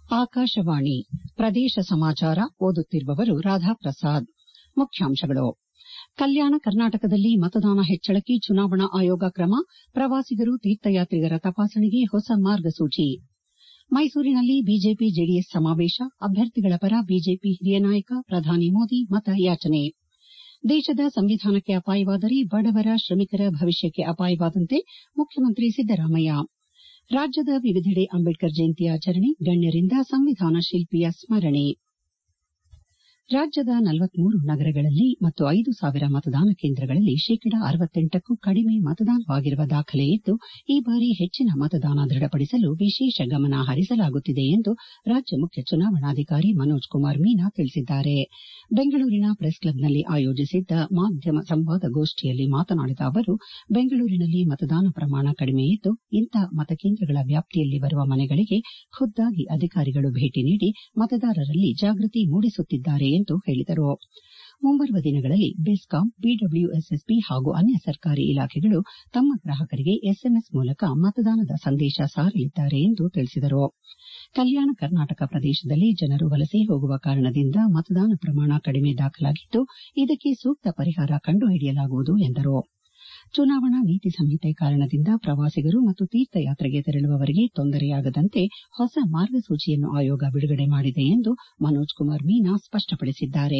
ಆಕಾಶವಾಣಿ ಪ್ರದೇಶ ಸಮಾಚಾರ ಓದುತ್ತಿರುವವರು ರಾಧಾಪ್ರಸಾದ್ ಮುಖ್ಯಾಂಶಗಳು ಕಲ್ಯಾಣ ಕರ್ನಾಟಕದಲ್ಲಿ ಮತದಾನ ಹೆಚ್ಚಳಕ್ಕೆ ಚುನಾವಣಾ ಆಯೋಗ ಕ್ರಮ ಪ್ರವಾಸಿಗರು ತೀರ್ಥಯಾತ್ರಿಗರ ತಪಾಸಣೆಗೆ ಹೊಸ ಮಾರ್ಗಸೂಚಿ ಮೈಸೂರಿನಲ್ಲಿ ಬಿಜೆಪಿ ಜೆಡಿಎಸ್ ಸಮಾವೇಶ ಅಭ್ಯರ್ಥಿಗಳ ಪರ ಬಿಜೆಪಿ ಹಿರಿಯ ನಾಯಕ ಪ್ರಧಾನಿ ಮೋದಿ ಮತಯಾಚನೆ ದೇಶದ ಸಂವಿಧಾನಕ್ಕೆ ಅಪಾಯವಾದರೆ ಬಡವರ ಶ್ರಮಿಕರ ಭವಿಷ್ಯಕ್ಕೆ ಅಪಾಯವಾದಂತೆ ಮುಖ್ಯಮಂತ್ರಿ ಸಿದ್ದರಾಮಯ್ಯ ರಾಜ್ಯದ ವಿವಿಧೆಡೆ ಅಂಬೇಡ್ಕರ್ ಜಯಂತಿ ಆಚರಣೆ ಗಣ್ಯರಿಂದ ಸಂವಿಧಾನ ಶಿಲ್ಪಿಯ ಸ್ಮರಣೆ ರಾಜ್ಯದ ನಲವತ್ಮೂರು ನಗರಗಳಲ್ಲಿ ಮತ್ತು ಐದು ಸಾವಿರ ಮತದಾನ ಕೇಂದ್ರಗಳಲ್ಲಿ ಶೇಕಡಾ ಅರವತ್ತೆಂಟಕ್ಕೂ ಕಡಿಮೆ ಮತದಾನವಾಗಿರುವ ದಾಖಲೆ ಇದ್ದು ಈ ಬಾರಿ ಹೆಚ್ಚಿನ ಮತದಾನ ದೃಢಪಡಿಸಲು ವಿಶೇಷ ಗಮನ ಹರಿಸಲಾಗುತ್ತಿದೆ ಎಂದು ರಾಜ್ಯ ಮುಖ್ಯ ಚುನಾವಣಾಧಿಕಾರಿ ಮನೋಜ್ ಕುಮಾರ್ ಮೀನಾ ತಿಳಿಸಿದ್ದಾರೆ ಬೆಂಗಳೂರಿನ ಪ್ರೆಸ್ ಕ್ಲಬ್ನಲ್ಲಿ ಆಯೋಜಿಸಿದ್ದ ಮಾಧ್ಯಮ ಸಂವಾದಗೋಷ್ಠಿಯಲ್ಲಿ ಮಾತನಾಡಿದ ಅವರು ಬೆಂಗಳೂರಿನಲ್ಲಿ ಮತದಾನ ಪ್ರಮಾಣ ಕಡಿಮೆ ಇದ್ದು ಇಂತಹ ಮತಕೇಂದ್ರಗಳ ವ್ಯಾಪ್ತಿಯಲ್ಲಿ ಬರುವ ಮನೆಗಳಿಗೆ ಖುದ್ದಾಗಿ ಅಧಿಕಾರಿಗಳು ಭೇಟಿ ನೀಡಿ ಮತದಾರರಲ್ಲಿ ಜಾಗೃತಿ ಮೂಡಿಸುತ್ತಿದ್ದಾರೆ ಎಂದು ಹೇಳಿದರು ಮುಂಬರುವ ದಿನಗಳಲ್ಲಿ ಬೆಸ್ಕಾಂ ಬಿಡಬ್ಲ್ಯೂಎಸ್ಎಸ್ಪಿ ಹಾಗೂ ಅನ್ಯ ಸರ್ಕಾರಿ ಇಲಾಖೆಗಳು ತಮ್ಮ ಗ್ರಾಹಕರಿಗೆ ಎಸ್ಎಂಎಸ್ ಮೂಲಕ ಮತದಾನದ ಸಂದೇಶ ಸಾರಲಿದ್ದಾರೆ ಎಂದು ತಿಳಿಸಿದರು ಕಲ್ಯಾಣ ಕರ್ನಾಟಕ ಪ್ರದೇಶದಲ್ಲಿ ಜನರು ವಲಸೆ ಹೋಗುವ ಕಾರಣದಿಂದ ಮತದಾನ ಪ್ರಮಾಣ ಕಡಿಮೆ ದಾಖಲಾಗಿದ್ದು ಇದಕ್ಕೆ ಸೂಕ್ತ ಪರಿಹಾರ ಕಂಡುಹಿಡಿಯಲಾಗುವುದು ಎಂದರು ಚುನಾವಣಾ ನೀತಿ ಸಂಹಿತೆ ಕಾರಣದಿಂದ ಪ್ರವಾಸಿಗರು ಮತ್ತು ತೀರ್ಥಯಾತ್ರೆಗೆ ತೆರಳುವವರಿಗೆ ತೊಂದರೆಯಾಗದಂತೆ ಹೊಸ ಮಾರ್ಗಸೂಚಿಯನ್ನು ಆಯೋಗ ಬಿಡುಗಡೆ ಮಾಡಿದೆ ಎಂದು ಮನೋಜ್ ಕುಮಾರ್ ಮೀನಾ ಸ್ಪಷ್ಟಪಡಿಸಿದ್ದಾರೆ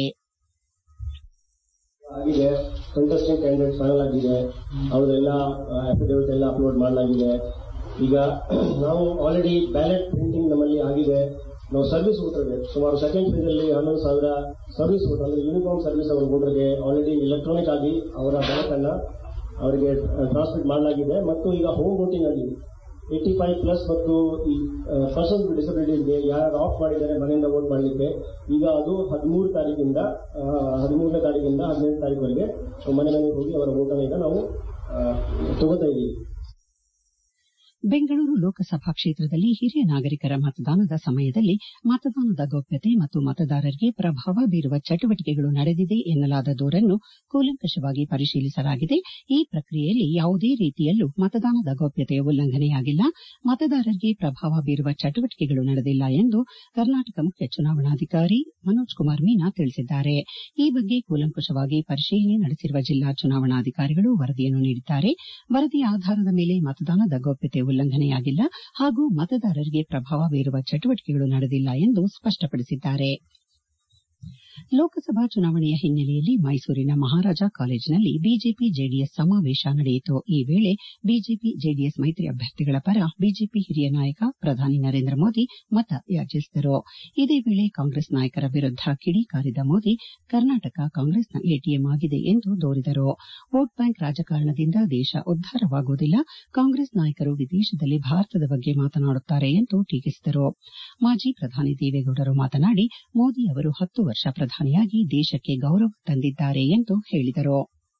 ಆಗಿದೆ ಕಂಟೆಸ್ಟಿಂಗ್ ಕ್ಯಾಂಡಿಡೇಟ್ ಫೈನಲ್ ಆಗಿದೆ ಅವರೆಲ್ಲ ಅಫಿಡೇವಿಟ್ ಎಲ್ಲ ಅಪ್ಲೋಡ್ ಮಾಡಲಾಗಿದೆ ಈಗ ನಾವು ಆಲ್ರೆಡಿ ಬ್ಯಾಲೆಟ್ ಪ್ರಿಂಟಿಂಗ್ ನಮ್ಮಲ್ಲಿ ಆಗಿದೆ ನಾವು ಸರ್ವಿಸ್ ವೋಟರ್ಗೆ ಸುಮಾರು ಸೆಕೆಂಡ್ ಫೇಸ್ ಅಲ್ಲಿ ಹನ್ನೊಂದು ಸಾವಿರ ಸರ್ವಿಸ್ ವೋಟರ್ ಅಂದ್ರೆ ಯೂನಿಫಾರ್ಮ್ ಸರ್ವಿಸ್ ಅವರ ವೋಟರ್ಗೆ ಆಲ್ರೆಡಿ ಎಲೆಕ್ಟ್ರಾನಿಕ್ ಆಗಿ ಅವರ ಬ್ಯಾಂಕ್ ಅನ್ನ ಅವರಿಗೆ ಟ್ರಾನ್ಸ್ಮಿಟ್ ಮಾಡಲಾಗಿದೆ ಮತ್ತು ಈಗ ಹೋಮ್ ವೋಟಿಂಗ್ ಅಲ್ಲಿ ಏಟಿ ಫೈವ್ ಪ್ಲಸ್ ಮತ್ತು ಈ ಪರ್ಸನ್ ಡಿಸಬಿಲಿಟೀಸ್ಗೆ ಯಾರು ಆಫ್ ಮಾಡಿದ್ದಾರೆ ಮನೆಯಿಂದ ವೋಟ್ ಮಾಡಲಿಕ್ಕೆ ಈಗ ಅದು ಹದಿಮೂರು ತಾರೀಕಿಂದ ಹದಿಮೂರನೇ ತಾರೀಕಿಂದ ಹದಿನೆಂಟು ತಾರೀಕುವರೆಗೆ ಮನೆ ಮನೆಗೆ ಹೋಗಿ ಅವರ ವೋಟನ್ನು ಈಗ ನಾವು ತಗೋತಾ ಇದ್ದೀವಿ ಬೆಂಗಳೂರು ಲೋಕಸಭಾ ಕ್ಷೇತ್ರದಲ್ಲಿ ಹಿರಿಯ ನಾಗರಿಕರ ಮತದಾನದ ಸಮಯದಲ್ಲಿ ಮತದಾನದ ಗೌಪ್ಯತೆ ಮತ್ತು ಮತದಾರರಿಗೆ ಪ್ರಭಾವ ಬೀರುವ ಚಟುವಟಿಕೆಗಳು ನಡೆದಿದೆ ಎನ್ನಲಾದ ದೂರನ್ನು ಕೂಲಂಕಷವಾಗಿ ಪರಿಶೀಲಿಸಲಾಗಿದೆ ಈ ಪ್ರಕ್ರಿಯೆಯಲ್ಲಿ ಯಾವುದೇ ರೀತಿಯಲ್ಲೂ ಮತದಾನದ ಗೌಪ್ಯತೆಯ ಉಲ್ಲಂಘನೆಯಾಗಿಲ್ಲ ಮತದಾರರಿಗೆ ಪ್ರಭಾವ ಬೀರುವ ಚಟುವಟಿಕೆಗಳು ನಡೆದಿಲ್ಲ ಎಂದು ಕರ್ನಾಟಕ ಮುಖ್ಯ ಚುನಾವಣಾಧಿಕಾರಿ ಮನೋಜ್ ಕುಮಾರ್ ಮೀನಾ ತಿಳಿಸಿದ್ದಾರೆ ಈ ಬಗ್ಗೆ ಕೂಲಂಕಷವಾಗಿ ಪರಿಶೀಲನೆ ನಡೆಸಿರುವ ಜಿಲ್ಲಾ ಚುನಾವಣಾಧಿಕಾರಿಗಳು ವರದಿಯನ್ನು ನೀಡಿದ್ದಾರೆ ವರದಿಯ ಆಧಾರದ ಮೇಲೆ ಮತದಾನದ ಗೌಪ್ಯತೆ ಉಲ್ಲಂಘನೆಯಾಗಿಲ್ಲ ಹಾಗೂ ಮತದಾರರಿಗೆ ಪ್ರಭಾವ ಬೀರುವ ಚಟುವಟಿಕೆಗಳು ನಡೆದಿಲ್ಲ ಎಂದು ಸ್ಪಷ್ಟಪಡಿಸಿದ್ದಾರೆ ಲೋಕಸಭಾ ಚುನಾವಣೆಯ ಹಿನ್ನೆಲೆಯಲ್ಲಿ ಮೈಸೂರಿನ ಮಹಾರಾಜ ಕಾಲೇಜಿನಲ್ಲಿ ಬಿಜೆಪಿ ಜೆಡಿಎಸ್ ಸಮಾವೇಶ ನಡೆಯಿತು ಈ ವೇಳೆ ಬಿಜೆಪಿ ಜೆಡಿಎಸ್ ಮೈತ್ರಿ ಅಭ್ಯರ್ಥಿಗಳ ಪರ ಬಿಜೆಪಿ ಹಿರಿಯ ನಾಯಕ ಪ್ರಧಾನಿ ನರೇಂದ್ರ ಮೋದಿ ಮತ ಯಾಚಿಸಿದರು ಇದೇ ವೇಳೆ ಕಾಂಗ್ರೆಸ್ ನಾಯಕರ ವಿರುದ್ದ ಕಿಡಿಕಾರಿದ ಮೋದಿ ಕರ್ನಾಟಕ ಕಾಂಗ್ರೆಸ್ನ ಎಟಿಎಂ ಆಗಿದೆ ಎಂದು ದೂರಿದರು ವೋಟ್ ಬ್ಯಾಂಕ್ ರಾಜಕಾರಣದಿಂದ ದೇಶ ಉದ್ದಾರವಾಗುವುದಿಲ್ಲ ಕಾಂಗ್ರೆಸ್ ನಾಯಕರು ವಿದೇಶದಲ್ಲಿ ಭಾರತದ ಬಗ್ಗೆ ಮಾತನಾಡುತ್ತಾರೆ ಎಂದು ಟೀಕಿಸಿದರು ಮಾಜಿ ಪ್ರಧಾನಿ ದೇವೇಗೌಡರು ಮಾತನಾಡಿ ಮೋದಿ ಅವರು ಹತ್ತು ವರ್ಷ ಪ್ರಧಾನಿಯಾಗಿ ದೇಶಕ್ಕೆ ಗೌರವ ತಂದಿದ್ದಾರೆ ಎಂದು ಹೇಳಿದರು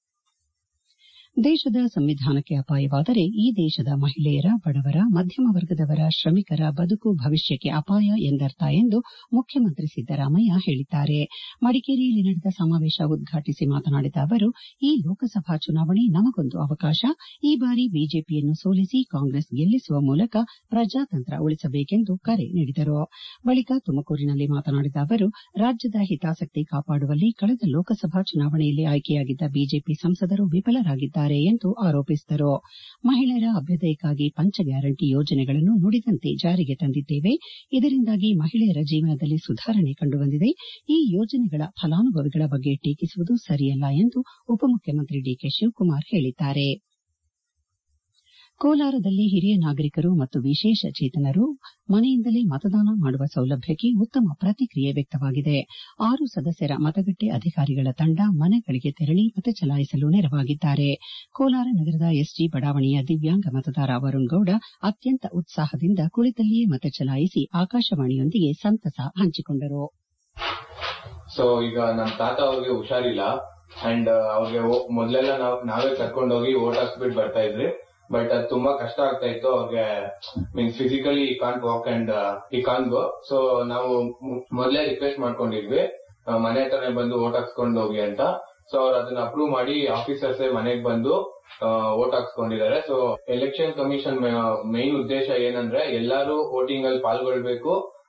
ದೇಶದ ಸಂವಿಧಾನಕ್ಕೆ ಅಪಾಯವಾದರೆ ಈ ದೇಶದ ಮಹಿಳೆಯರ ಬಡವರ ಮಧ್ಯಮ ವರ್ಗದವರ ಶ್ರಮಿಕರ ಬದುಕು ಭವಿಷ್ಯಕ್ಕೆ ಅಪಾಯ ಎಂದರ್ಥ ಎಂದು ಮುಖ್ಯಮಂತ್ರಿ ಸಿದ್ದರಾಮಯ್ಯ ಹೇಳಿದ್ದಾರೆ ಮಡಿಕೇರಿಯಲ್ಲಿ ನಡೆದ ಸಮಾವೇಶ ಉದ್ಘಾಟಿಸಿ ಮಾತನಾಡಿದ ಅವರು ಈ ಲೋಕಸಭಾ ಚುನಾವಣೆ ನಮಗೊಂದು ಅವಕಾಶ ಈ ಬಾರಿ ಬಿಜೆಪಿಯನ್ನು ಸೋಲಿಸಿ ಕಾಂಗ್ರೆಸ್ ಗೆಲ್ಲಿಸುವ ಮೂಲಕ ಪ್ರಜಾತಂತ್ರ ಉಳಿಸಬೇಕೆಂದು ಕರೆ ನೀಡಿದರು ಬಳಿಕ ತುಮಕೂರಿನಲ್ಲಿ ಮಾತನಾಡಿದ ಅವರು ರಾಜ್ಯದ ಹಿತಾಸಕ್ತಿ ಕಾಪಾಡುವಲ್ಲಿ ಕಳೆದ ಲೋಕಸಭಾ ಚುನಾವಣೆಯಲ್ಲಿ ಆಯ್ಕೆಯಾಗಿದ್ದ ಬಿಜೆಪಿ ಸಂಸದರು ವಿಫಲರಾಗಿದ್ದಾರೆ ಎಂದು ಆರೋಪಿಸಿದರು ಮಹಿಳೆಯರ ಅಭ್ಯುದಯಕ್ಕಾಗಿ ಪಂಚ ಗ್ಯಾರಂಟಿ ಯೋಜನೆಗಳನ್ನು ನುಡಿದಂತೆ ಜಾರಿಗೆ ತಂದಿದ್ದೇವೆ ಇದರಿಂದಾಗಿ ಮಹಿಳೆಯರ ಜೀವನದಲ್ಲಿ ಸುಧಾರಣೆ ಕಂಡುಬಂದಿದೆ ಈ ಯೋಜನೆಗಳ ಫಲಾನುಭವಿಗಳ ಬಗ್ಗೆ ಟೀಕಿಸುವುದು ಸರಿಯಲ್ಲ ಎಂದು ಉಪಮುಖ್ಯಮಂತ್ರಿ ಡಿಕೆ ಶಿವಕುಮಾರ್ ಹೇಳಿದ್ದಾರೆ ಕೋಲಾರದಲ್ಲಿ ಹಿರಿಯ ನಾಗರಿಕರು ಮತ್ತು ವಿಶೇಷ ಚೇತನರು ಮನೆಯಿಂದಲೇ ಮತದಾನ ಮಾಡುವ ಸೌಲಭ್ಯಕ್ಕೆ ಉತ್ತಮ ಪ್ರತಿಕ್ರಿಯೆ ವ್ಯಕ್ತವಾಗಿದೆ ಆರು ಸದಸ್ಯರ ಮತಗಟ್ಟೆ ಅಧಿಕಾರಿಗಳ ತಂಡ ಮನೆಗಳಿಗೆ ತೆರಳಿ ಮತ ಚಲಾಯಿಸಲು ನೆರವಾಗಿದ್ದಾರೆ ಕೋಲಾರ ನಗರದ ಎಸ್ಜಿ ಬಡಾವಣೆಯ ದಿವ್ಯಾಂಗ ಮತದಾರ ವರುಣ್ ಗೌಡ ಅತ್ಯಂತ ಉತ್ಸಾಹದಿಂದ ಕುಳಿತಲ್ಲಿಯೇ ಮತ ಚಲಾಯಿಸಿ ಆಕಾಶವಾಣಿಯೊಂದಿಗೆ ಸಂತಸ ಹಂಚಿಕೊಂಡರು ಸೊ ಈಗ ನಮ್ಮ ತಾತ ಅವ್ರಿಗೆ ಹುಷಾರಿಲ್ಲ ಅಂಡ್ ಅವ್ರಿಗೆ ಮೊದ್ಲೆಲ್ಲ ನಾವ್ ನಾವೇ ಕರ್ಕೊಂಡೋಗಿ ಓಟ್ ಹಾಕ್ಸ್ಬಿಟ್ಟು ಬರ್ತಾ ಇದ್ರಿ ಬಟ್ ಅದು ತುಂಬಾ ಕಷ್ಟ ಆಗ್ತಾ ಇತ್ತು ಅವ್ರಿಗೆ means physically he can't walk and he can't go so ನಾವು ಮೊದಲೇ ರಿಕ್ವೆಸ್ಟ್ ಮಾಡ್ಕೊಂಡಿದ್ವಿ ಮನೆ ಹತ್ರನೇ ಬಂದು ಓಟ್ ಹಾಕ್ಸ್ಕೊಂಡು ಹೋಗಿ ಅಂತ ಸೊ ಅವ್ರು ಅದನ್ನ ಅಪ್ರೂವ್ ಮಾಡಿ ಆಫೀಸರ್ಸ್ ಮನೆಗೆ ಬಂದು ವೋಟ್ ಹಾಕ್ಸ್ಕೊಂಡಿದ್ದಾರೆ ಸೊ ಎಲೆಕ್ಷನ್ ಕಮಿಷನ್ ಮೈನ್ ಉದ್ದೇಶ ಏನಂದ್ರೆ ಎಲ್ಲರೂ ವೋಟಿಂಗ್ ಅಲ್ಲಿ ಪಾಲ್ಗೊಳ್ಬೇಕು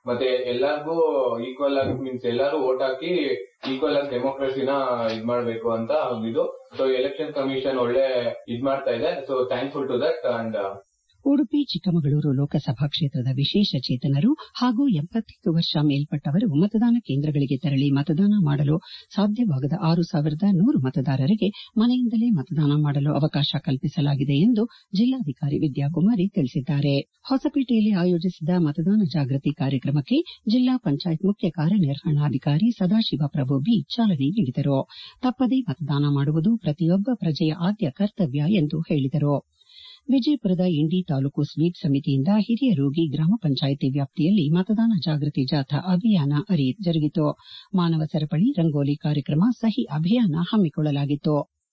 ಮತ್ತೆ ಎಲ್ಲಾರ್ಗೂ ಈಕ್ವಲ್ ಆಗಿ ಮೀನ್ಸ್ ಎಲ್ಲಾರು ವೋಟ್ ಹಾಕಿ ಈಕ್ವಲ್ ಆಗಿ ಡೆಮೋಕ್ರಸಿನ ಇದ್ ಮಾಡ್ಬೇಕು ಅಂತ ಇದು ಸೊ ಎಲೆಕ್ಷನ್ ಕಮಿಷನ್ ಒಳ್ಳೆ ಇದ್ ಮಾಡ್ತಾ ಇದೆ so thankful to that and Udupi Chikkamagaluru Lok Sabha ಕ್ಷೇತ್ರದ ವಿಶೇಷ ಚೇತನರು ಹಾಗೂ ಎಂಬತ್ತೈದು ವರ್ಷ ಮೇಲ್ಪಟ್ಟವರು ಮತದಾನ ಕೇಂದ್ರಗಳಿಗೆ ತೆರಳಿ ಮತದಾನ ಮಾಡಲು ಸಾಧ್ಯವಾಗದ ಆರು ಸಾವಿರದ ನೂರು ಮತದಾರರಿಗೆ ಮನೆಯಿಂದಲೇ ಮತದಾನ ಮಾಡಲು ಅವಕಾಶ ಕಲ್ಪಿಸಲಾಗಿದೆ ಎಂದು ಜಿಲ್ಲಾಧಿಕಾರಿ ವಿದ್ಯಾಕುಮಾರಿ ತಿಳಿಸಿದ್ದಾರೆ ಹೊಸಪೇಟೆಯಲ್ಲಿ ಆಯೋಜಿಸಿದ್ದ ಮತದಾನ ಜಾಗೃತಿ ಕಾರ್ಯಕ್ರಮಕ್ಕೆ ಜಿಲ್ಲಾ ಪಂಚಾಯತ್ ಮುಖ್ಯ ಕಾರ್ಯನಿರ್ವಹಣಾಧಿಕಾರಿ ಸದಾಶಿವ ಪ್ರಭು ಬಿ ಚಾಲನೆ ನೀಡಿದರು ತಪ್ಪದೇ ಮತದಾನ ಮಾಡುವುದು ಪ್ರತಿಯೊಬ್ಬ ಪ್ರಜೆಯ ಆದ್ಯ ಕರ್ತವ್ಯ ಎಂದು ಹೇಳಿದರು ವಿಜಯಪುರದ ಇಂಡಿ ತಾಲೂಕು ಸ್ವೀಪ್ ಸಮಿತಿಯಿಂದ ಹಿರಿಯರೋಗಿ ಗ್ರಾಮ ಪಂಚಾಯಿತಿ ವ್ಯಾಪ್ತಿಯಲ್ಲಿ ಮತದಾನ ಜಾಗೃತಿ ಜಾಥಾ ಅಭಿಯಾನ ಜರುಗಿತು ಮಾನವ ಸರಪಳಿ ರಂಗೋಲಿ ಕಾರ್ಯಕ್ರಮ ಸಹಿ ಅಭಿಯಾನ ಹಮ್ಮಿಕೊಳ್ಳಲಾಗಿತ್ತು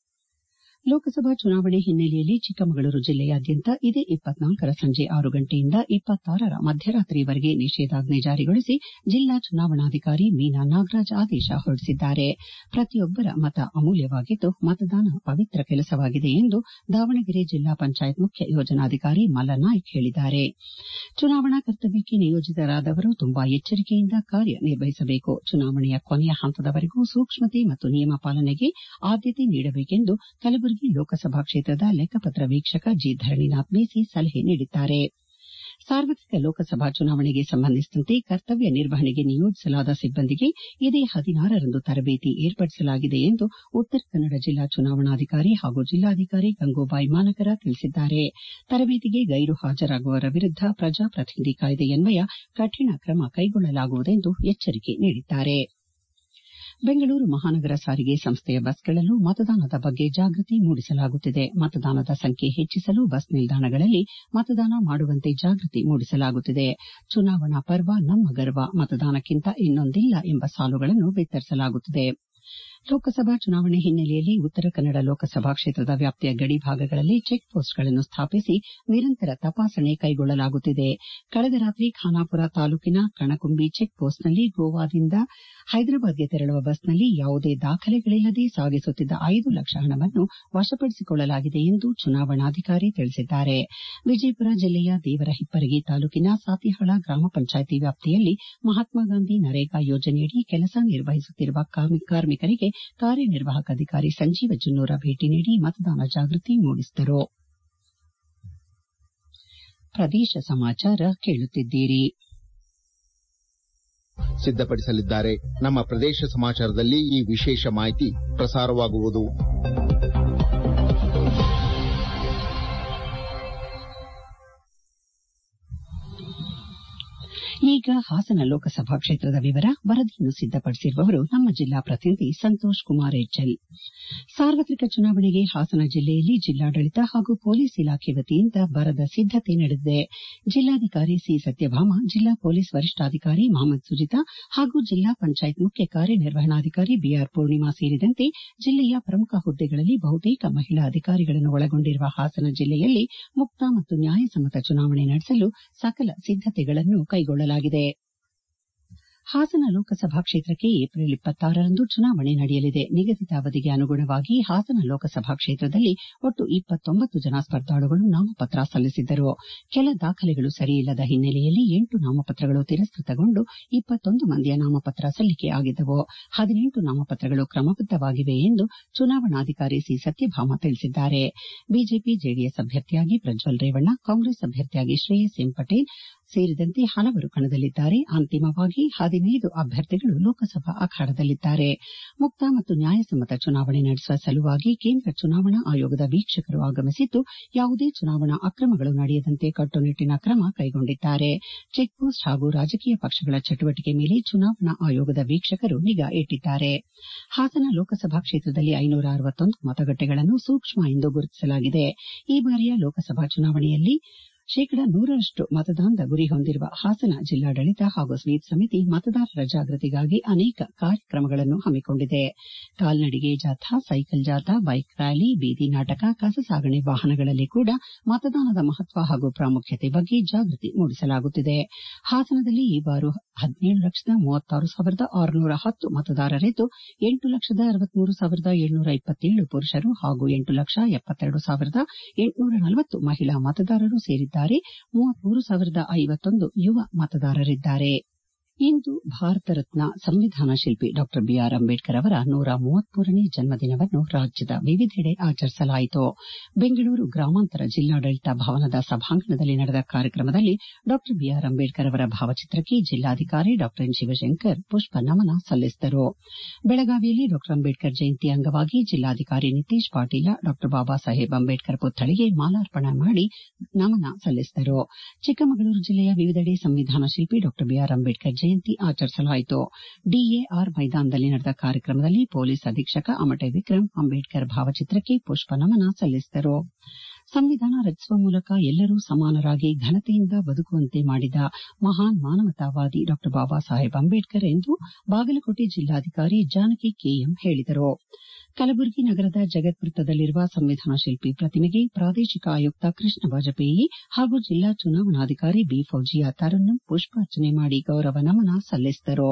ಲೋಕಸಭಾ ಚುನಾವಣೆ ಹಿನ್ನೆಲೆಯಲ್ಲಿ ಚಿಕ್ಕಮಗಳೂರು ಜಿಲ್ಲೆಯಾದ್ಯಂತ ಇದೇ ರ ಸಂಜೆ ಆರು ಗಂಟೆಯಿಂದ ರ ಮಧ್ಯರಾತ್ರಿಯವರೆಗೆ ನಿಷೇಧಾಜ್ಞೆ ಜಾರಿಗೊಳಿಸಿ ಜಿಲ್ಲಾ ಚುನಾವಣಾಧಿಕಾರಿ ಮೀನಾ ನಾಗರಾಜ್ ಆದೇಶ ಹೊರಡಿಸಿದ್ದಾರೆ ಪ್ರತಿಯೊಬ್ಬರ ಮತ ಅಮೂಲ್ಯವಾಗಿದ್ದು ಮತದಾನ ಪವಿತ್ರ ಕೆಲಸವಾಗಿದೆ ಎಂದು ದಾವಣಗೆರೆ ಜಿಲ್ಲಾ ಪಂಚಾಯತ್ ಮುಖ್ಯ ಯೋಜನಾಧಿಕಾರಿ ಮಲ್ಲನಾಯ್ಕ್ ಹೇಳಿದ್ದಾರೆ ಚುನಾವಣಾ ಕರ್ತವ್ಯಕ್ಕೆ ನಿಯೋಜಿತರಾದವರು ತುಂಬಾ ಎಚ್ಚರಿಕೆಯಿಂದ ಕಾರ್ಯನಿರ್ವಹಿಸಬೇಕು ಚುನಾವಣೆಯ ಕೊನೆಯ ಹಂತದವರೆಗೂ ಸೂಕ್ಷ್ಮತೆ ಮತ್ತು ನಿಯಮ ಪಾಲನೆಗೆ ಆದ್ಯತೆ ನೀಡಬೇಕೆಂದು ಕಲಬುರಗಿ ಲೋಕಸಭಾ ಕ್ಷೇತ್ರದ ಲೆಕ್ಕಪತ್ರ ವೀಕ್ಷಕ ಜಿ ಧರಣಿನಾಥ್ ಮೇಸಿ ಸಲಹೆ ನೀಡಿದ್ದಾರೆ ಸಾರ್ವತ್ರಿಕ ಲೋಕಸಭಾ ಚುನಾವಣೆಗೆ ಸಂಬಂಧಿಸಿದಂತೆ ಕರ್ತವ್ಯ ನಿರ್ವಹಣೆಗೆ ನಿಯೋಜಿಸಲಾದ ಸಿಬ್ಬಂದಿಗೆ ಇದೇ ಹದಿನಾರರಂದು ತರಬೇತಿ ಏರ್ಪಡಿಸಲಾಗಿದೆ ಎಂದು ಉತ್ತರ ಕನ್ನಡ ಜಿಲ್ಲಾ ಚುನಾವಣಾಧಿಕಾರಿ ಹಾಗೂ ಜಿಲ್ಲಾಧಿಕಾರಿ ಗಂಗೂಬಾಯಿ ಮಾನಕರ ತಿಳಿಸಿದ್ದಾರೆ ತರಬೇತಿಗೆ ಗೈರು ಹಾಜರಾಗುವವರ ವಿರುದ್ದ ಪ್ರಜಾಪ್ರತಿನಿಧಿ ಕಾಯ್ದೆಯನ್ವಯ ಕಠಿಣ ಕ್ರಮ ಕೈಗೊಳ್ಳಲಾಗುವುದೆಂದು ಎಚ್ಚರಿಕೆ ನೀಡಿದ್ದಾರೆ ಬೆಂಗಳೂರು ಮಹಾನಗರ ಸಾರಿಗೆ ಸಂಸ್ಥೆಯ ಬಸ್ಗಳಲ್ಲೂ ಮತದಾನದ ಬಗ್ಗೆ ಜಾಗೃತಿ ಮೂಡಿಸಲಾಗುತ್ತಿದೆ ಮತದಾನದ ಸಂಖ್ಯೆ ಹೆಚ್ಚಿಸಲು ಬಸ್ ನಿಲ್ದಾಣಗಳಲ್ಲಿ ಮತದಾನ ಮಾಡುವಂತೆ ಜಾಗೃತಿ ಮೂಡಿಸಲಾಗುತ್ತಿದೆ ಚುನಾವಣಾ ಪರ್ವ ನಮ್ಮ ಗರ್ವ ಮತದಾನಕ್ಕಿಂತ ಇನ್ನೊಂದಿಲ್ಲ ಎಂಬ ಸಾಲುಗಳನ್ನು ಬಿತ್ತರಿಸಲಾಗುತ್ತಿದೆ ಲೋಕಸಭಾ ಚುನಾವಣೆ ಹಿನ್ನೆಲೆಯಲ್ಲಿ ಉತ್ತರ ಕನ್ನಡ ಲೋಕಸಭಾ ಕ್ಷೇತ್ರದ ವ್ಯಾಪ್ತಿಯ ಗಡಿ ಭಾಗಗಳಲ್ಲಿ ಚೆಕ್ ಪೋಸ್ಟ್ಗಳನ್ನು ಸ್ಥಾಪಿಸಿ ನಿರಂತರ ತಪಾಸಣೆ ಕೈಗೊಳ್ಳಲಾಗುತ್ತಿದೆ ಕಳೆದ ರಾತ್ರಿ ಖಾನಾಪುರ ತಾಲೂಕಿನ ಕಣಕುಂಬಿ ಚೆಕ್ ಪೋಸ್ಟ್ನಲ್ಲಿ ಗೋವಾದಿಂದ ಹೈದರಾಬಾದ್ಗೆ ತೆರಳುವ ಬಸ್ನಲ್ಲಿ ಯಾವುದೇ ದಾಖಲೆಗಳಿಲ್ಲದೆ ಸಾಗಿಸುತ್ತಿದ್ದ ಐದು ಲಕ್ಷ ಹಣವನ್ನು ವಶಪಡಿಸಿಕೊಳ್ಳಲಾಗಿದೆ ಎಂದು ಚುನಾವಣಾಧಿಕಾರಿ ತಿಳಿಸಿದ್ದಾರೆ ವಿಜಯಪುರ ಜಿಲ್ಲೆಯ ದೇವರಹಿಪ್ಪರಗಿ ತಾಲೂಕಿನ ಸಾತಿಹಾಳ ಗ್ರಾಮ ಪಂಚಾಯಿತಿ ವ್ಯಾಪ್ತಿಯಲ್ಲಿ ಮಹಾತ್ಮ ಗಾಂಧಿ ನರೇಗಾ ಯೋಜನೆಯಡಿ ಕೆಲಸ ನಿರ್ವಹಿಸುತ್ತಿರುವ ಕಾರ್ಮಿಕರಿಗೆ ಕಾರ್ಯನಿರ್ವಾಹಕ ಅಧಿಕಾರಿ ಸಂಜೀವ ಜುನ್ನೂರ ಭೇಟಿ ನೀಡಿ ಮತದಾನ ಜಾಗೃತಿ ಮೂಡಿಸಿದರು ಪ್ರದೇಶ ಸಮಾಚಾರ ಕೇಳುತ್ತಿದ್ದೀರಿ ಸಿದ್ದಪಡಿಸಲಿದ್ದಾರೆ ನಮ್ಮ ಪ್ರದೇಶ ಸಮಾಚಾರದಲ್ಲಿ ಈ ವಿಶೇಷ ಮಾಹಿತಿ ಪ್ರಸಾರವಾಗುವುದು ಈಗ ಹಾಸನ ಲೋಕಸಭಾ ಕ್ಷೇತ್ರದ ವಿವರ ವರದಿಯನ್ನು ಸಿದ್ದಪಡಿಸಿರುವವರು ನಮ್ಮ ಜಿಲ್ಲಾ ಪ್ರತಿನಿಧಿ ಸಂತೋಷ್ ಕುಮಾರ್ ಎಚ್ಎಲ್ ಸಾರ್ವತ್ರಿಕ ಚುನಾವಣೆಗೆ ಹಾಸನ ಜಿಲ್ಲೆಯಲ್ಲಿ ಜಿಲ್ಲಾಡಳಿತ ಹಾಗೂ ಪೊಲೀಸ್ ಇಲಾಖೆ ವತಿಯಿಂದ ಬರದ ಸಿದ್ದತೆ ನಡೆದಿದೆ ಜಿಲ್ಲಾಧಿಕಾರಿ ಸಿ ಸತ್ಯಭಾಮ ಜಿಲ್ಲಾ ಪೊಲೀಸ್ ವರಿಷ್ಠಾಧಿಕಾರಿ ಮಹಮ್ಮದ್ ಸುಜಿತಾ ಹಾಗೂ ಜಿಲ್ಲಾ ಪಂಚಾಯತ್ ಮುಖ್ಯ ಕಾರ್ಯನಿರ್ವಹಣಾಧಿಕಾರಿ ಬಿಆರ್ ಪೂರ್ಣಿಮಾ ಸೇರಿದಂತೆ ಜಿಲ್ಲೆಯ ಪ್ರಮುಖ ಹುದ್ದೆಗಳಲ್ಲಿ ಬಹುತೇಕ ಮಹಿಳಾ ಅಧಿಕಾರಿಗಳನ್ನು ಒಳಗೊಂಡಿರುವ ಹಾಸನ ಜಿಲ್ಲೆಯಲ್ಲಿ ಮುಕ್ತ ಮತ್ತು ನ್ಯಾಯಸಮ್ಮತ ಚುನಾವಣೆ ನಡೆಸಲು ಸಕಲ ಸಿದ್ದತೆಗಳನ್ನು ಕೈಗೊಳ್ಳಲಾಗಿದೆ ಹಾಸನ ಲೋಕಸಭಾ ಕ್ಷೇತ್ರಕ್ಕೆ ಏಪ್ರಿಲ್ ಇಪ್ಪತ್ತಾರರಂದು ಚುನಾವಣೆ ನಡೆಯಲಿದೆ ನಿಗದಿತ ಅವಧಿಗೆ ಅನುಗುಣವಾಗಿ ಹಾಸನ ಲೋಕಸಭಾ ಕ್ಷೇತ್ರದಲ್ಲಿ ಒಟ್ಟು ಇಪ್ಪತ್ತೊಂಬತ್ತು ಜನ ಸ್ಪರ್ಧಾಳುಗಳು ನಾಮಪತ್ರ ಸಲ್ಲಿಸಿದ್ದರು ಕೆಲ ದಾಖಲೆಗಳು ಸರಿಯಿಲ್ಲದ ಹಿನ್ನೆಲೆಯಲ್ಲಿ ಎಂಟು ನಾಮಪತ್ರಗಳು ತಿರಸ್ಕೃತಗೊಂಡು ಇಪ್ಪತ್ತೊಂದು ಮಂದಿಯ ನಾಮಪತ್ರ ಸಲ್ಲಿಕೆಯಾಗಿದ್ದವು ಹದಿನೆಂಟು ನಾಮಪತ್ರಗಳು ಕ್ರಮಬದ್ದವಾಗಿವೆ ಎಂದು ಚುನಾವಣಾಧಿಕಾರಿ ಸಿ ಸತ್ಯಭಾಮ ತಿಳಿಸಿದ್ದಾರೆ ಬಿಜೆಪಿ ಜೆಡಿಎಸ್ ಅಭ್ಯರ್ಥಿಯಾಗಿ ಪ್ರಜ್ವಲ್ ರೇವಣ್ಣ ಕಾಂಗ್ರೆಸ್ ಅಭ್ಯರ್ಥಿಯಾಗಿ ಶ್ರೇಯಸ್ ಎಂ ಪಟೇಲ್ ಸೇರಿದಂತೆ ಹಲವರು ಕಣದಲ್ಲಿದ್ದಾರೆ ಅಂತಿಮವಾಗಿ ಹದಿನೈದು ಅಭ್ಯರ್ಥಿಗಳು ಲೋಕಸಭಾ ಅಖಾಡದಲ್ಲಿದ್ದಾರೆ ಮುಕ್ತ ಮತ್ತು ನ್ಯಾಯಸಮ್ಮತ ಚುನಾವಣೆ ನಡೆಸುವ ಸಲುವಾಗಿ ಕೇಂದ್ರ ಚುನಾವಣಾ ಆಯೋಗದ ವೀಕ್ಷಕರು ಆಗಮಿಸಿದ್ದು ಯಾವುದೇ ಚುನಾವಣಾ ಅಕ್ರಮಗಳು ನಡೆಯದಂತೆ ಕಟ್ಟುನಿಟ್ಟಿನ ಕ್ರಮ ಕೈಗೊಂಡಿದ್ದಾರೆ ಚೆಕ್ಪೋಸ್ಟ್ ಹಾಗೂ ರಾಜಕೀಯ ಪಕ್ಷಗಳ ಚಟುವಟಿಕೆ ಮೇಲೆ ಚುನಾವಣಾ ಆಯೋಗದ ವೀಕ್ಷಕರು ನಿಗಾ ಇಟ್ಟಿದ್ದಾರೆ ಹಾಸನ ಲೋಕಸಭಾ ಕ್ಷೇತ್ರದಲ್ಲಿ ಐನೂರ ಅರವತ್ತೊಂದು ಮತಗಟ್ಟೆಗಳನ್ನು ಸೂಕ್ಷ್ಮ ಎಂದು ಗುರುತಿಸಲಾಗಿದೆ ಈ ಬಾರಿಯ ಲೋಕಸಭಾ ಚುನಾವಣೆಯಲ್ಲಿ ಶೇಕಡ ನೂರರಷ್ಟು ಮತದಾನದ ಗುರಿ ಹೊಂದಿರುವ ಹಾಸನ ಜಿಲ್ಲಾಡಳಿತ ಹಾಗೂ ಸ್ವೀಪ್ ಸಮಿತಿ ಮತದಾರರ ಜಾಗೃತಿಗಾಗಿ ಅನೇಕ ಕಾರ್ಯಕ್ರಮಗಳನ್ನು ಹಮ್ಮಿಕೊಂಡಿದೆ ಕಾಲ್ನಡಿಗೆ ಜಾಥಾ ಸೈಕಲ್ ಜಾಥಾ ಬೈಕ್ ರ್ಯಾಲಿ ಬೀದಿ ನಾಟಕ ಕಸ ಸಾಗಣೆ ವಾಹನಗಳಲ್ಲಿ ಕೂಡ ಮತದಾನದ ಮಹತ್ವ ಹಾಗೂ ಪ್ರಾಮುಖ್ಯತೆ ಬಗ್ಗೆ ಜಾಗೃತಿ ಮೂಡಿಸಲಾಗುತ್ತಿದೆ ಹಾಸನದಲ್ಲಿ ಈ ಬಾರಿ ಹದಿನೇಳು ಲಕ್ಷದ ಮೂವತ್ತಾರು ಸಾವಿರದ ಆರುನೂರ ಹತ್ತು ಮತದಾರರಿದ್ದು ಎಂಟು ಲಕ್ಷದ ಅರವತ್ಮೂರು ಸಾವಿರದ ಏಳ್ನೂರ ಇಪ್ಪತ್ತೇಳು ಪುರುಷರು ಹಾಗೂ ಎಂಟು ಲಕ್ಷ ಎಪ್ಪತ್ತೆರಡು ಸಾವಿರದ ಎಂಟುನೂರ ನಲವತ್ತು ಮಹಿಳಾ ಮತದಾರರು ಸೇರಿದ್ದಾರೆ ಮೂವತ್ಮೂರು ಸಾವಿರದ ಐವತ್ತೊಂದು ಯುವ ಮತದಾರರಿದ್ದಾರೆ ಇಂದು ಭಾರತ ರತ್ನ ಸಂವಿಧಾನ ಶಿಲ್ಪಿ ಡಾ ಬಿಆರ್ ಅಂಬೇಡ್ಕರ್ ಅವರ ನೂರ ಮೂವತ್ಮೂರನೇ ಜನ್ಮದಿನವನ್ನು ರಾಜ್ಯದ ವಿವಿಧೆಡೆ ಆಚರಿಸಲಾಯಿತು ಬೆಂಗಳೂರು ಗ್ರಾಮಾಂತರ ಜಿಲ್ಲಾಡಳಿತ ಭವನದ ಸಭಾಂಗಣದಲ್ಲಿ ನಡೆದ ಕಾರ್ಯಕ್ರಮದಲ್ಲಿ ಡಾ ಬಿಆರ್ ಅಂಬೇಡ್ಕರ್ ಅವರ ಭಾವಚಿತ್ರಕ್ಕೆ ಜಿಲ್ಲಾಧಿಕಾರಿ ಡಾ ಎನ್ ಶಿವಶಂಕರ್ ಪುಷ್ಪ ನಮನ ಸಲ್ಲಿಸಿದರು ಬೆಳಗಾವಿಯಲ್ಲಿ ಡಾ ಅಂಬೇಡ್ಕರ್ ಜಯಂತಿ ಅಂಗವಾಗಿ ಜಿಲ್ಲಾಧಿಕಾರಿ ನಿತೇಶ್ ಪಾಟೀಲ ಡಾ ಬಾಬಾ ಸಾಹೇಬ್ ಅಂಬೇಡ್ಕರ್ ಪುತ್ಥಳಿಗೆ ಮಾಲಾರ್ಪಣೆ ಮಾಡಿ ನಮನ ಸಲ್ಲಿಸಿದರು ಚಿಕ್ಕಮಗಳೂರು ಜಿಲ್ಲೆಯ ವಿವಿಧೆಡೆ ಸಂವಿಧಾನ ಶಿಲ್ಪಿ ಡಾ ಬಿಆರ್ ಅಂಬೇಡ್ಕರ್ ಜಯಂತಿ ಆಚರಿಸಲಾಯಿತು ಡಿಎಆರ್ ಮೈದಾನದಲ್ಲಿ ನಡೆದ ಕಾರ್ಯಕ್ರಮದಲ್ಲಿ ಪೊಲೀಸ್ ಅಧೀಕ್ಷಕ ಅಮಟೆ ವಿಕ್ರಮ್ ಅಂಬೇಡ್ಕರ್ ಭಾವಚಿತ್ರಕ್ಕೆ ಪುಷ್ಪ ನಮನ ಸಲ್ಲಿಸಿದರು ಸಂವಿಧಾನ ರಚಿಸುವ ಮೂಲಕ ಎಲ್ಲರೂ ಸಮಾನರಾಗಿ ಘನತೆಯಿಂದ ಬದುಕುವಂತೆ ಮಾಡಿದ ಮಹಾನ್ ಮಾನವತಾವಾದಿ ಡಾ ಬಾಬಾ ಸಾಹೇಬ್ ಅಂಬೇಡ್ಕರ್ ಎಂದು ಬಾಗಲಕೋಟೆ ಜಿಲ್ಲಾಧಿಕಾರಿ ಜಾನಕಿ ಕೆಎಂ ಹೇಳಿದರು ಕಲಬುರಗಿ ನಗರದ ಜಗತ್ ವೃತ್ತದಲ್ಲಿರುವ ಸಂವಿಧಾನ ಶಿಲ್ಪಿ ಪ್ರತಿಮೆಗೆ ಪ್ರಾದೇಶಿಕ ಆಯುಕ್ತ ಕೃಷ್ಣ ಬಾಜಪೇಯಿ ಹಾಗೂ ಜಿಲ್ಲಾ ಚುನಾವಣಾಧಿಕಾರಿ ಬಿ ಫೌಜಿಯಾ ತರನ್ನುಮ್ ಪುಷ್ಪಾರ್ಚನೆ ಮಾಡಿ ಗೌರವ ನಮನ ಸಲ್ಲಿಸಿದರು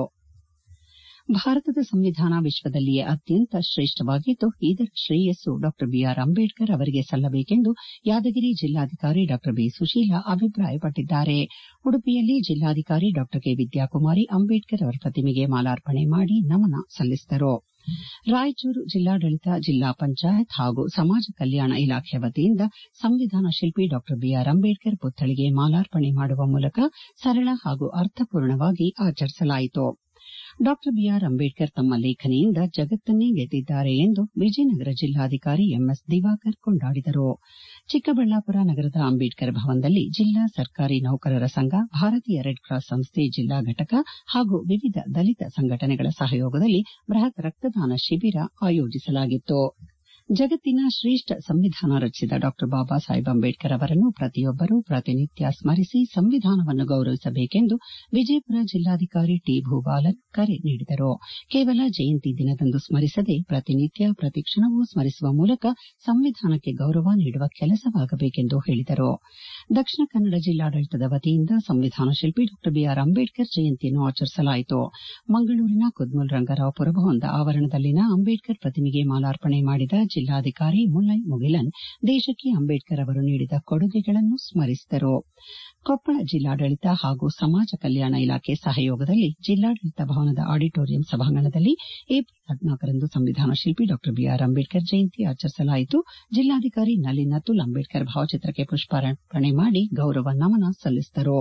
ಭಾರತದ ಸಂವಿಧಾನ ವಿಶ್ವದಲ್ಲಿಯೇ ಅತ್ಯಂತ ಶ್ರೇಷ್ಠವಾಗಿದ್ದು ಇದರ ಶ್ರೇಯಸ್ಸು ಡಾ ಬಿಆರ್ ಅಂಬೇಡ್ಕರ್ ಅವರಿಗೆ ಸಲ್ಲಬೇಕೆಂದು ಯಾದಗಿರಿ ಜಿಲ್ಲಾಧಿಕಾರಿ ಡಾ ಬಿ ಸುಶೀಲಾ ಅಭಿಪ್ರಾಯಪಟ್ಟಿದ್ದಾರೆ ಉಡುಪಿಯಲ್ಲಿ ಜಿಲ್ಲಾಧಿಕಾರಿ ಡಾ ಕೆ ವಿದ್ಯಾಕುಮಾರಿ ಅಂಬೇಡ್ಕರ್ ಅವರ ಪ್ರತಿಮೆಗೆ ಮಾಲಾರ್ಪಣೆ ಮಾಡಿ ನಮನ ಸಲ್ಲಿಸಿದರು ರಾಯಚೂರು ಜಿಲ್ಲಾಡಳಿತ ಜಿಲ್ಲಾ ಪಂಚಾಯತ್ ಹಾಗೂ ಸಮಾಜ ಕಲ್ಯಾಣ ಇಲಾಖೆಯ ವತಿಯಿಂದ ಸಂವಿಧಾನ ಶಿಲ್ಪಿ ಡಾ ಬಿಆರ್ ಅಂಬೇಡ್ಕರ್ ಪುತ್ಥಳಿಗೆ ಮಾಲಾರ್ಪಣೆ ಮಾಡುವ ಮೂಲಕ ಸರಳ ಹಾಗೂ ಅರ್ಥಪೂರ್ಣವಾಗಿ ಆಚರಿಸಲಾಯಿತು ಡಾ ಬಿಆರ್ ಅಂಬೇಡ್ಕರ್ ತಮ್ಮ ಲೇಖನಿಯಿಂದ ಜಗತ್ತನ್ನೇ ಗೆದ್ದಿದ್ದಾರೆ ಎಂದು ವಿಜಯನಗರ ಜಿಲ್ಲಾಧಿಕಾರಿ ಎಂಎಸ್ ದಿವಾಕರ್ ಕೊಂಡಾಡಿದರು ಚಿಕ್ಕಬಳ್ಳಾಪುರ ನಗರದ ಅಂಬೇಡ್ಕರ್ ಭವನದಲ್ಲಿ ಜಿಲ್ಲಾ ಸರ್ಕಾರಿ ನೌಕರರ ಸಂಘ ಭಾರತೀಯ ರೆಡ್ ಕ್ರಾಸ್ ಸಂಸ್ಥೆ ಜಿಲ್ಲಾ ಘಟಕ ಹಾಗೂ ವಿವಿಧ ದಲಿತ ಸಂಘಟನೆಗಳ ಸಹಯೋಗದಲ್ಲಿ ಬೃಹತ್ ರಕ್ತದಾನ ಶಿಬಿರ ಆಯೋಜಿಸಲಾಗಿತ್ತು ಜಗತ್ತಿನ ಶ್ರೇಷ್ಠ ಸಂವಿಧಾನ ರಚಿಸಿದ ಡಾ ಬಾಬಾ ಸಾಹೇಬ್ ಅಂಬೇಡ್ಕರ್ ಅವರನ್ನು ಪ್ರತಿಯೊಬ್ಬರೂ ಪ್ರತಿನಿತ್ಯ ಸ್ಮರಿಸಿ ಸಂವಿಧಾನವನ್ನು ಗೌರವಿಸಬೇಕೆಂದು ವಿಜಯಪುರ ಜಿಲ್ಲಾಧಿಕಾರಿ ಟಿ ಭೂಬಾಲನ್ ಕರೆ ನೀಡಿದರು ಕೇವಲ ಜಯಂತಿ ದಿನದಂದು ಸ್ಮರಿಸದೆ ಪ್ರತಿನಿತ್ಯ ಪ್ರತಿಕ್ಷಣವೂ ಸ್ಮರಿಸುವ ಮೂಲಕ ಸಂವಿಧಾನಕ್ಕೆ ಗೌರವ ನೀಡುವ ಕೆಲಸವಾಗಬೇಕೆಂದು ಹೇಳಿದರು ದಕ್ಷಿಣ ಕನ್ನಡ ಜಿಲ್ಲಾಡಳಿತದ ವತಿಯಿಂದ ಸಂವಿಧಾನ ಶಿಲ್ಪಿ ಡಾ ಬಿಆರ್ ಅಂಬೇಡ್ಕರ್ ಜಯಂತಿಯನ್ನು ಆಚರಿಸಲಾಯಿತು ಮಂಗಳೂರಿನ ಕುದ್ಮಲ್ ರಂಗರಾವ್ ಪುರಭವನದ ಆವರಣದಲ್ಲಿನ ಅಂಬೇಡ್ಕರ್ ಪ್ರತಿಮೆಗೆ ಮಾಲಾರ್ಪಣೆ ಮಾಡಿದ ಜಿಲ್ಲಾಧಿಕಾರಿ ಮುಲ್ಲೈ ಮುಗಿಲನ್ ದೇಶಕ್ಕೆ ಅಂಬೇಡ್ಕರ್ ಅವರು ನೀಡಿದ ಕೊಡುಗೆಗಳನ್ನು ಸ್ಮರಿಸಿದರು ಕೊಪ್ಪಳ ಜಿಲ್ಲಾಡಳಿತ ಹಾಗೂ ಸಮಾಜ ಕಲ್ಯಾಣ ಇಲಾಖೆ ಸಹಯೋಗದಲ್ಲಿ ಜಿಲ್ಲಾಡಳಿತ ಭವನದ ಆಡಿಟೋರಿಯಂ ಸಭಾಂಗಣದಲ್ಲಿ ಏಪ್ರಿಲ್ ಹದಿನಾಲ್ಕರಂದು ಸಂವಿಧಾನ ಶಿಲ್ಪಿ ಡಾ ಬಿಆರ್ ಅಂಬೇಡ್ಕರ್ ಜಯಂತಿ ಆಚರಿಸಲಾಯಿತು ಜಿಲ್ಲಾಧಿಕಾರಿ ನಳಿನ್ ಅತುಲ್ ಅಂಬೇಡ್ಕರ್ ಭಾವಚಿತ್ರಕ್ಕೆ ಪುಷ್ಪಾರ್ಪಣೆ ಮಾಡಿ ಗೌರವ ನಮನ ಸಲ್ಲಿಸಿದರು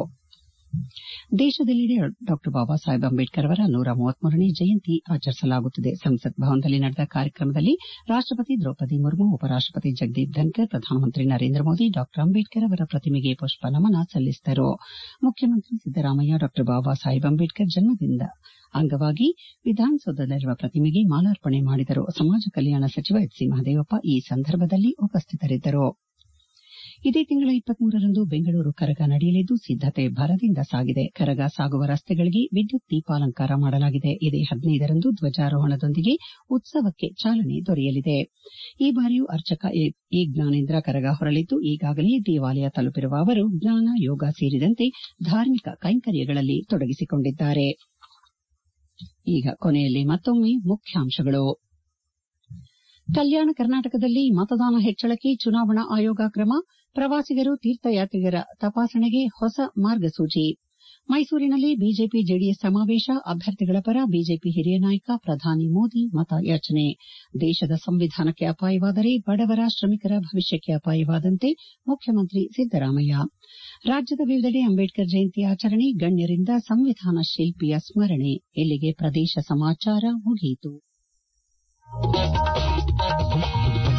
ದೇಶದೆಲ್ಲೆಡೆ ಡಾ ಬಾಬಾ ಸಾಹೇಬ್ ಅಂಬೇಡ್ಕರ್ ಅವರ ನೂರ ಮೂವತ್ಮೂರನೇ ಜಯಂತಿ ಆಚರಿಸಲಾಗುತ್ತಿದೆ ಸಂಸತ್ ಭವನದಲ್ಲಿ ನಡೆದ ಕಾರ್ಯಕ್ರಮದಲ್ಲಿ ರಾಷ್ಟಪತಿ ದ್ರೌಪದಿ ಮುರ್ಮು ಉಪರಾಷ್ಟಪತಿ ಜಗದೀಪ್ ಧನ್ಕರ್ ಪ್ರಧಾನಮಂತ್ರಿ ನರೇಂದ್ರ ಮೋದಿ ಡಾ ಅಂಬೇಡ್ಕರ್ ಅವರ ಪ್ರತಿಮೆಗೆ ಪುಷ್ಪ ನಮನ ಸಲ್ಲಿಸಿದರು ಮುಖ್ಯಮಂತ್ರಿ ಸಿದ್ದರಾಮಯ್ಯ ಡಾ ಬಾಬಾ ಸಾಹೇಬ್ ಅಂಬೇಡ್ಕರ್ ಜನ್ಮದಿನದ ಅಂಗವಾಗಿ ವಿಧಾನಸೌಧದಲ್ಲಿರುವ ಪ್ರತಿಮೆಗೆ ಮಾಲಾರ್ಪಣೆ ಮಾಡಿದರು ಸಮಾಜ ಕಲ್ಯಾಣ ಸಚಿವ ಎಚ್ ಸಿ ಮಹದೇವಪ್ಪ ಈ ಸಂದರ್ಭದಲ್ಲಿ ಉಪಸ್ಥಿತರಿದ್ದರು ಇದೇ ತಿಂಗಳ ಇಪ್ಪತ್ಮೂರರಂದು ಬೆಂಗಳೂರು ಕರಗ ನಡೆಯಲಿದ್ದು ಸಿದ್ದತೆ ಭರದಿಂದ ಸಾಗಿದೆ ಕರಗ ಸಾಗುವ ರಸ್ತೆಗಳಿಗೆ ವಿದ್ಯುತ್ ದೀಪಾಲಂಕಾರ ಮಾಡಲಾಗಿದೆ ಇದೇ ಹದಿನೈದರಂದು ಧ್ವಜಾರೋಹಣದೊಂದಿಗೆ ಉತ್ಸವಕ್ಕೆ ಚಾಲನೆ ದೊರೆಯಲಿದೆ ಈ ಬಾರಿಯೂ ಅರ್ಚಕ ಎ ಜ್ಞಾನೇಂದ್ರ ಕರಗ ಹೊರಳಿದ್ದು ಈಗಾಗಲೇ ದೇವಾಲಯ ತಲುಪಿರುವ ಅವರು ಜ್ಞಾನ ಯೋಗ ಸೇರಿದಂತೆ ಧಾರ್ಮಿಕ ಕೈಂಕರ್ಯಗಳಲ್ಲಿ ತೊಡಗಿಸಿಕೊಂಡಿದ್ದಾರೆ ಈಗ ಕೊನೆಯಲ್ಲಿ ಮತ್ತೊಮ್ಮೆ ಮುಖ್ಯಾಂಶಗಳು ಕಲ್ಯಾಣ ಕರ್ನಾಟಕದಲ್ಲಿ ಮತದಾನ ಹೆಚ್ಚಳಕ್ಕೆ ಚುನಾವಣಾ ಆಯೋಗ ಕ್ರಮ ಪ್ರವಾಸಿಗರು ತೀರ್ಥಯಾತ್ರಿಗರ ತಪಾಸಣೆಗೆ ಹೊಸ ಮಾರ್ಗಸೂಚಿ ಮೈಸೂರಿನಲ್ಲಿ ಬಿಜೆಪಿ ಜೆಡಿಎಸ್ ಸಮಾವೇಶ ಅಭ್ಯರ್ಥಿಗಳ ಪರ ಬಿಜೆಪಿ ಹಿರಿಯ ನಾಯಕ ಪ್ರಧಾನಿ ಮೋದಿ ಮತಯಾಚನೆ ದೇಶದ ಸಂವಿಧಾನಕ್ಕೆ ಅಪಾಯವಾದರೆ ಬಡವರ ಶ್ರಮಿಕರ ಭವಿಷ್ಯಕ್ಕೆ ಅಪಾಯವಾದಂತೆ ಮುಖ್ಯಮಂತ್ರಿ ಸಿದ್ದರಾಮಯ್ಯ ರಾಜ್ಯದ ವಿವಿಧೆಡೆ ಅಂಬೇಡ್ಕರ್ ಜಯಂತಿ ಆಚರಣೆ ಗಣ್ಯರಿಂದ ಸಂವಿಧಾನ ಶಿಲ್ಪಿಯ ಸ್ಮರಣೆ ಇಲ್ಲಿಗೆ ಪ್ರದೇಶ ಸಮಾಚಾರ ಮುಗಿಯಿತು